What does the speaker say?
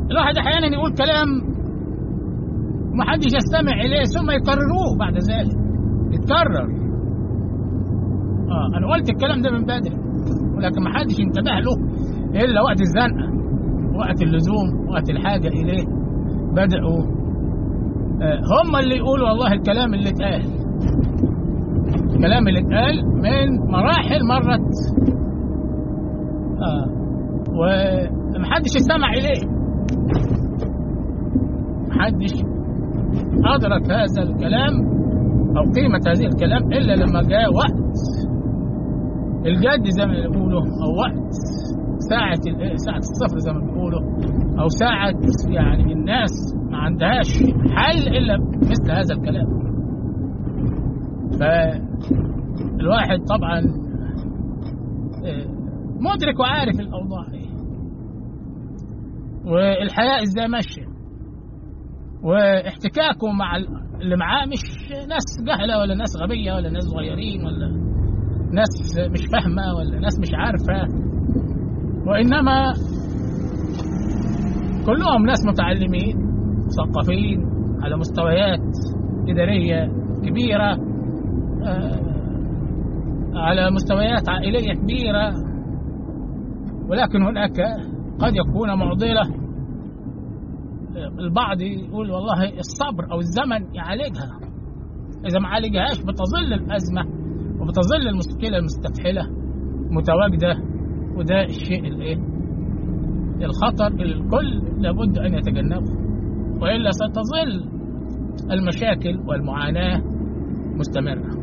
الواحد احيانا يقول كلام ومحدش يستمع اليه ثم يكرروه بعد ذلك يتكرر اه انا قلت الكلام ده من بدري ولكن محدش انتبه له الا وقت الزنقه وقت اللزوم وقت الحاجه اليه بدأوا آه هم اللي يقولوا والله الكلام اللي اتقال الكلام اللي اتقال من مراحل مرت آه ومحدش استمع إليه محدش أدرك هذا الكلام أو قيمة هذه الكلام إلا لما جاء وقت الجد زي ما بيقولوا أو وقت ساعة ساعة الصفر زي ما بيقولوا أو ساعة يعني الناس ما عندهاش حل إلا مثل هذا الكلام فالواحد طبعا مدرك وعارف الأوضاع إيه والحياة إزاي ماشية واحتكاكه مع اللي معاه مش ناس جهلة ولا ناس غبية ولا ناس صغيرين ولا ناس مش فاهمة ولا ناس مش عارفة وإنما كلهم ناس متعلمين مثقفين على مستويات إدارية كبيرة على مستويات عائلية كبيرة ولكن هناك قد يكون معضلة البعض يقول والله الصبر أو الزمن يعالجها إذا ما عالجهاش بتظل الأزمة وبتظل المشكلة المستفحلة متواجدة وده الشيء الايه الخطر اللي الكل لابد أن يتجنبه وإلا ستظل المشاكل والمعاناة مستمرة